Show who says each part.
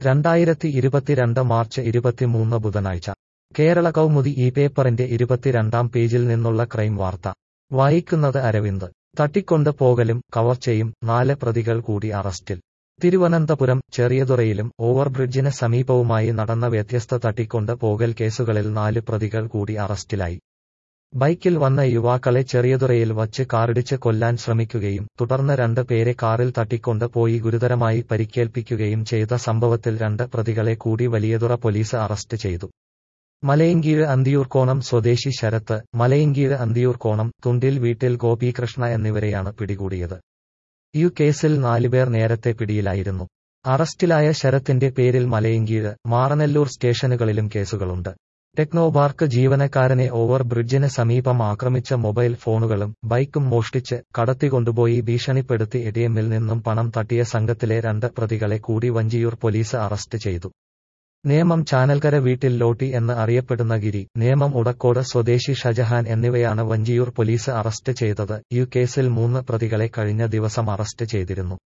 Speaker 1: രണ്ടായിരത്തി ഇരുപത്തിരണ്ട് മാർച്ച് ഇരുപത്തിമൂന്ന് ബുധനാഴ്ച കേരള കൗമുദി ഈ പേപ്പറിന്റെ ഇരുപത്തിരണ്ടാം പേജിൽ നിന്നുള്ള ക്രൈം വാർത്ത വായിക്കുന്നത് അരവിന്ദ് തട്ടിക്കൊണ്ട് പോകലും കവർച്ചയും നാല് പ്രതികൾ കൂടി അറസ്റ്റിൽ തിരുവനന്തപുരം ചെറിയതുറയിലും ഓവർബ്രിഡ്ജിന് സമീപവുമായി നടന്ന വ്യത്യസ്ത തട്ടിക്കൊണ്ട് പോകൽ കേസുകളിൽ നാല് പ്രതികൾ കൂടി അറസ്റ്റിലായി ബൈക്കിൽ വന്ന യുവാക്കളെ ചെറിയതുറയിൽ വച്ച് കാറിടിച്ച് കൊല്ലാൻ ശ്രമിക്കുകയും തുടർന്ന് രണ്ട് പേരെ കാറിൽ തട്ടിക്കൊണ്ട് പോയി ഗുരുതരമായി പരിക്കേൽപ്പിക്കുകയും ചെയ്ത സംഭവത്തിൽ രണ്ട് പ്രതികളെ കൂടി വലിയതുറ പോലീസ് അറസ്റ്റ് ചെയ്തു മലയങ്കീഴ് അന്തിയൂർക്കോണം സ്വദേശി ശരത്ത് മലയങ്കീഴ് അന്തിയൂർക്കോണം തുണ്ടിൽ വീട്ടിൽ ഗോപീകൃഷ്ണ എന്നിവരെയാണ് പിടികൂടിയത് ഈ കേസിൽ നാലുപേർ നേരത്തെ പിടിയിലായിരുന്നു അറസ്റ്റിലായ ശരത്തിന്റെ പേരിൽ മലയങ്കീഴ് മാറനെല്ലൂർ സ്റ്റേഷനുകളിലും കേസുകളുണ്ട് ടെക്നോപാർക്ക് ജീവനക്കാരനെ ഓവർ ബ്രിഡ്ജിന് സമീപം ആക്രമിച്ച മൊബൈൽ ഫോണുകളും ബൈക്കും മോഷ്ടിച്ച് കടത്തിക്കൊണ്ടുപോയി ഭീഷണിപ്പെടുത്തി എടിഎമ്മിൽ നിന്നും പണം തട്ടിയ സംഘത്തിലെ രണ്ട് പ്രതികളെ കൂടി വഞ്ചിയൂർ പോലീസ് അറസ്റ്റ് ചെയ്തു നേമം ചാനൽക്കര വീട്ടിൽ ലോട്ടി എന്ന് അറിയപ്പെടുന്ന ഗിരി നേമം ഉടക്കോട് സ്വദേശി ഷജഹാൻ എന്നിവയാണ് വഞ്ചിയൂർ പോലീസ് അറസ്റ്റ് ചെയ്തത് ഈ കേസിൽ മൂന്ന് പ്രതികളെ കഴിഞ്ഞ ദിവസം അറസ്റ്റ് ചെയ്തിരുന്നു